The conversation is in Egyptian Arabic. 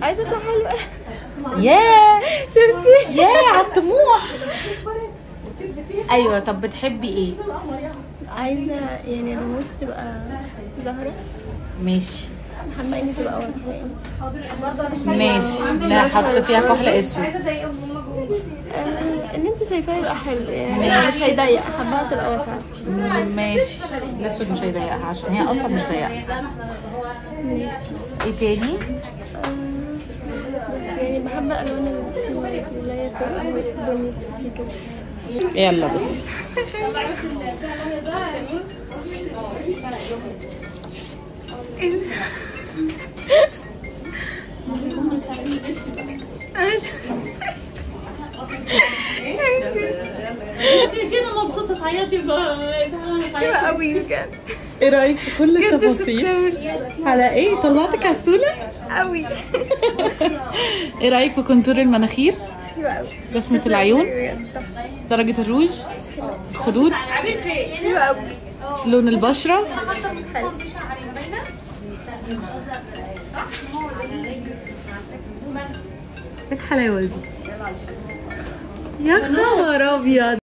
عايزه اطلع حلوه ياه شفتي ياه على الطموح ايوه طب بتحبي ايه عايزه يعني الرموش تبقى ظاهره ماشي حابه اني تبقى واضحه ماشي لا حط فيها كحل اسود آه، اللي انت شايفاه يبقى حلو يعني ماشي. مش هيضيق حباها تبقى واسعه ماشي الاسود مش هيضايقها عشان هي اصلا مش ضيقه ماشي ايه تاني آه، بس يعني بحب الوان الشمال اللي هي تبقى بني كده يلا بص كده مبسوطه تعيطي بقى حلوه قوي بجد ايه رايك في كل التفاصيل على ايه طلعتك عسوله قوي ايه رايك في كونتور المناخير حلوه قوي رسمه العيون بجد تحفة. درجه الروج خدود حلوه قوي لون البشره ايه الحلاوه دي يا خبر ابيض